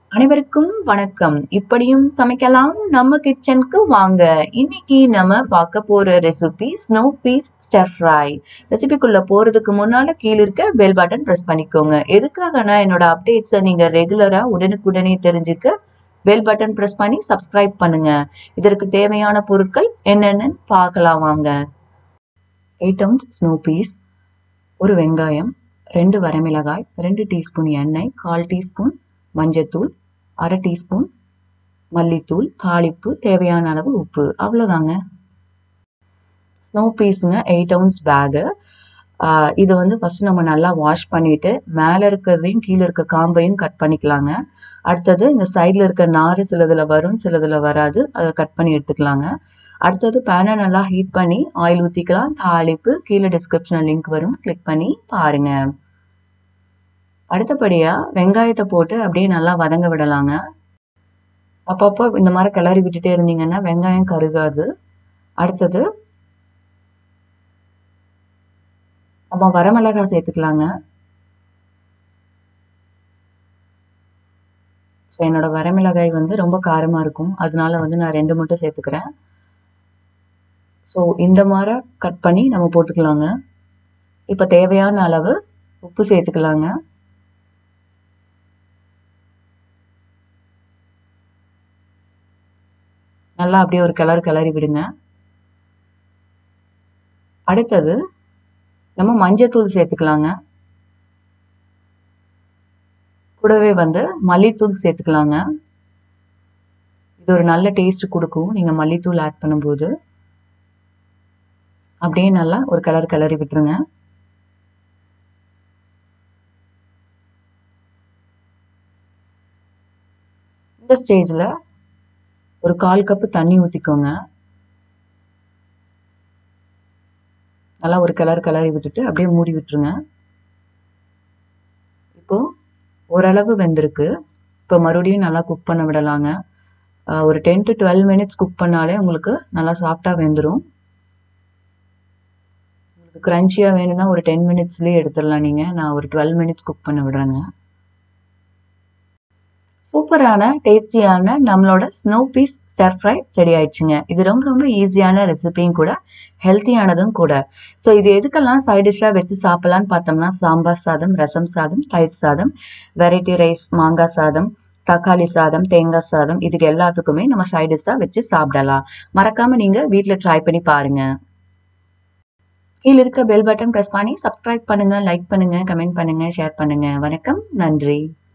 அனைவருக்கும் வணக்கம் இப்படியும் சமைக்கலாம் நம்ம கிச்சனுக்கு வாங்க இன்னைக்கு நம்ம பார்க்க போற recipe snow peas stir fry ரெசிபிக்குள்ள போறதுக்கு முன்னால கீழ இருக்க பெல் பட்டன் பிரஸ் பண்ணிக்கோங்க எதுக்காகனா என்னோட அப்டேட்ஸை நீங்க ரெகுலரா உடனுக்குடனே தெரிஞ்சுக்க பெல் பட்டன் பிரஸ் பண்ணி சப்ஸ்கிரைப் பண்ணுங்க இதற்கு தேவையான பொருட்கள் என்னென்னு பார்க்கலாம் வாங்க எயிட் ounce ஸ்னோ பீஸ் ஒரு வெங்காயம் ரெண்டு வரமிளகாய் ரெண்டு டீஸ்பூன் எண்ணெய் கால் டீஸ்பூன் மஞ்சத்தூள் அரை டீஸ்பூன் மல்லித்தூள் தாளிப்பு தேவையான அளவு உப்பு அவ்வளோதாங்க ஸ்னோ பீஸுங்க எயிட் ounce பேகு இது வந்து ஃபர்ஸ்ட் நம்ம நல்லா வாஷ் பண்ணிட்டு மேலே இருக்கிறதையும் கீழே இருக்க காம்பையும் கட் பண்ணிக்கலாங்க அடுத்தது இந்த சைடில் இருக்க நாறு சிலதுல வரும் சிலதுல வராது அதை கட் பண்ணி எடுத்துக்கலாங்க அடுத்தது பேனை நல்லா ஹீட் பண்ணி ஆயில் ஊற்றிக்கலாம் தாளிப்பு கீழே டிஸ்கிரிப்ஷனில் லிங்க் வரும் கிளிக் பண்ணி பாருங்க அடுத்தபடியா வெங்காயத்தை போட்டு அப்படியே நல்லா வதங்க விடலாங்க அப்பப்போ இந்த மாதிரி கிளறி விட்டுட்டே இருந்தீங்கன்னா வெங்காயம் கருகாது அடுத்தது நம்ம வரமிளகாய் சேர்த்துக்கலாங்க ஸோ என்னோட வரமிளகாய் வந்து ரொம்ப காரமாக இருக்கும் அதனால வந்து நான் ரெண்டு மட்டும் சேர்த்துக்கிறேன் ஸோ இந்த மாதிரி கட் பண்ணி நம்ம போட்டுக்கலாங்க இப்போ தேவையான அளவு உப்பு சேர்த்துக்கலாங்க நல்லா அப்படியே ஒரு கிளறு கிளறி விடுங்க அடுத்தது நம்ம மஞ்சத்தூள் சேர்த்துக்கலாங்க கூடவே வந்து மல்லித்தூள் சேர்த்துக்கலாங்க இது ஒரு நல்ல டேஸ்ட் கொடுக்கும் நீங்க மல்லித்தூள் ஆட் பண்ணும்போது அப்படியே நல்லா ஒரு கலர் கிளறி விட்டுருங்க இந்த ஸ்டேஜில் ஒரு கால் கப்பு தண்ணி ஊற்றிக்கோங்க நல்லா ஒரு கிளறு கிளறி விட்டுட்டு அப்படியே மூடி விட்டுருங்க இப்போ ஓரளவு வெந்திருக்கு இப்போ மறுபடியும் நல்லா குக் பண்ண விடலாங்க ஒரு ten to twelve minutes cook பண்ணாலே உங்களுக்கு நல்லா சாஃப்டாக வெந்துடும் உங்களுக்கு க்ரன்ச்சியாக வேணும்னா ஒரு டென் மினிட்ஸ்லேயே எடுத்துடலாம் நீங்கள் நான் ஒரு டுவெல் மினிட்ஸ் குக் பண்ண விடுறேங்க சூப்பரான டேஸ்டியான நம்மளோட snow peas stir fry ready ஆயிடுச்சுங்க இது ரொம்ப ரொம்ப ஈஸியான ரெசிபியும் கூட ஹெல்த்தியானதும் கூட ஸோ இது எதுக்கெல்லாம் சைட் டிஷ்ஷாக வச்சு சாப்பிடலான்னு பார்த்தோம்னா சாம்பார் சாதம் ரசம் சாதம் தயிர் சாதம் வெரைட்டி ரைஸ் மாங்காய் சாதம் தக்காளி சாதம் தேங்காய் சாதம் இதுக்கு எல்லாத்துக்குமே நம்ம சைட் டிஷ்ஷாக வச்சு சாப்பிடலாம் மறக்காம நீங்க வீட்டில் ட்ரை பண்ணி பாருங்க கீழே இருக்க பெல் பட்டன் ப்ரெஸ் பண்ணி சப்ஸ்கிரைப் பண்ணுங்க லைக் பண்ணுங்க கமெண்ட் பண்ணுங்க ஷேர் பண்ணுங்க வணக்கம் நன்றி